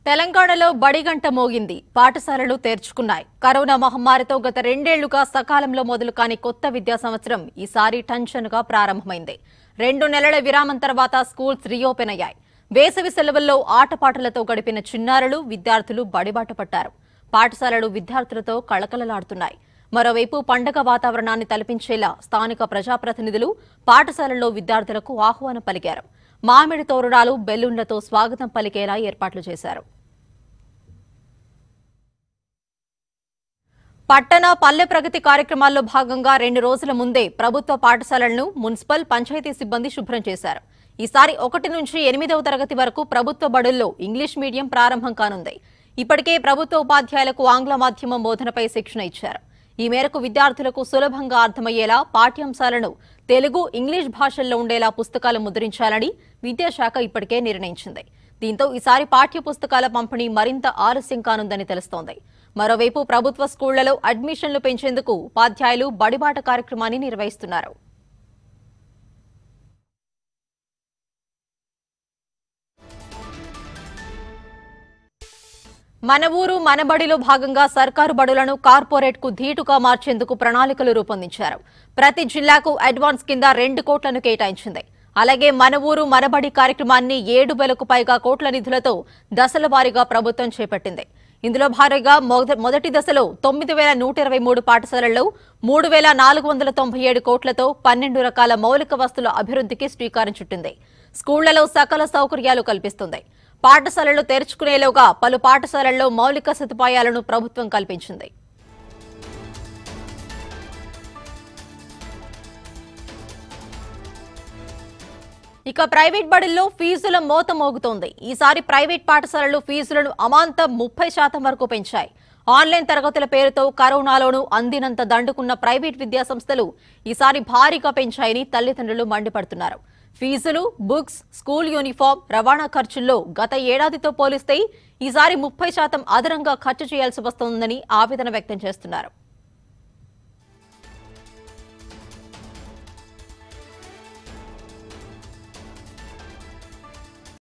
తెలంగాణలో బడిగంట మోగింది పాఠశాలలు తెరుచుకున్నాయి కరోనా మహమ్మారితో గత రెండేళ్లుగా సకాలంలో మొదలు కాని కొత్త విద్యా సంవత్సరం ఈసారి టెన్షన్ గా ప్రారంభమైంది రెండు నెలల విరామం తర్వాత స్కూల్స్ రీఓపెన్ అయ్యాయి వేసవి సెలవుల్లో ఆటపాటలతో గడిపిన చిన్నారులు విద్యార్థులు బడిబాట పట్టారు పాఠశాలలు విద్యార్థులతో కళకళలాడుతున్నాయి మరోవైపు పండగ వాతావరణాన్ని తలపించేలా స్థానిక ప్రజాప్రతినిధులు పాఠశాలల్లో విద్యార్థులకు ఆహ్వానం పలికారు మామిడి తోరణాలు బెలూన్లతో స్వాగతం పలికేలా ఏర్పాట్లు చేశారు పట్టణ పల్లె ప్రగతి కార్యక్రమాల్లో భాగంగా రెండు రోజుల ముందే ప్రభుత్వ పాఠశాలలను మున్సిపల్ పంచాయతీ సిబ్బంది శుభ్రం చేశారు ఈసారి ఒకటి నుంచి ఎనిమిదవ తరగతి వరకు ప్రభుత్వ బడుల్లో ఇంగ్లీష్ మీడియం ప్రారంభం కానుంది ఇప్పటికే ప్రభుత్వ ఉపాధ్యాయులకు ఆంగ్ల మాధ్యమం బోధనపై శిక్షణ ఇచ్చారు ఈ మేరకు విద్యార్థులకు సులభంగా అర్థమయ్యేలా పాఠ్యాంశాలను తెలుగు ఇంగ్లీష్ భాషల్లో ఉండేలా పుస్తకాలు ముద్రించాలని విద్యాశాఖ ఇప్పటికే నిర్ణయించింది దీంతో ఈసారి పాఠ్య పుస్తకాల పంపిణీ మరింత ఆలస్యం కానుందని తెలుస్తోంది మరోవైపు ప్రభుత్వ స్కూళ్లలో అడ్మిషన్లు పెంచేందుకు ఉపాధ్యాయులు బడిబాట కార్యక్రమాన్ని నిర్వహిస్తున్నారు మన ఊరు మన బడిలో భాగంగా సర్కారు బడులను కార్పొరేట్ కు ధీటుగా మార్చేందుకు ప్రణాళికలు రూపొందించారు ప్రతి జిల్లాకు అడ్వాన్స్ కింద రెండు కోట్లను కేటాయించింది అలాగే మన ఊరు మన బడి కార్యక్రమాన్ని ఏడు వేలకు పైగా కోట్ల నిధులతో దశల వారీగా ప్రభుత్వం చేపట్టింది ఇందులో భారీగా మొద- మొదటి దశలో తొమ్మిది వేల నూట ఇరవై మూడు పాఠశాలల్లో మూడు వేల నాలుగు వందల తొంభై ఏడు కోట్లతో పన్నెండు రకాల మౌలిక వస్తుల అభివృద్ధికి శ్రీకారం చుట్టింది స్కూళ్లలో సకల సౌకర్యాలు కల్పిస్తుంది పాఠశాలలు తెరుచుకునేలోగా పలు పాఠశాలల్లో మౌలిక సదుపాయాలను ప్రభుత్వం కల్పించింది ఇక ప్రైవేట్ బడుల్లో ఫీజుల మోత మోగుతోంది ఈసారి ప్రైవేట్ పాఠశాలలు ఫీజులను అమాంతం ముప్పై శాతం వరకు పెంచాయి ఆన్లైన్ తరగతుల పేరుతో కరోనాలోనూ అందినంత దండుకున్న ప్రైవేట్ విద్యా సంస్థలు ఈసారి భారీగా పెంచాయని తల్లిదండ్రులు మండిపడుతున్నారు ఫీజులు బుక్స్ స్కూల్ యూనిఫామ్ రవాణా ఖర్చుల్లో గత ఏడాదితో పోలిస్తే ఈసారి ముప్పై శాతం అదనంగా ఖర్చు చేయాల్సి వస్తోందని ఆవేదన వ్యక్తం చేస్తున్నారు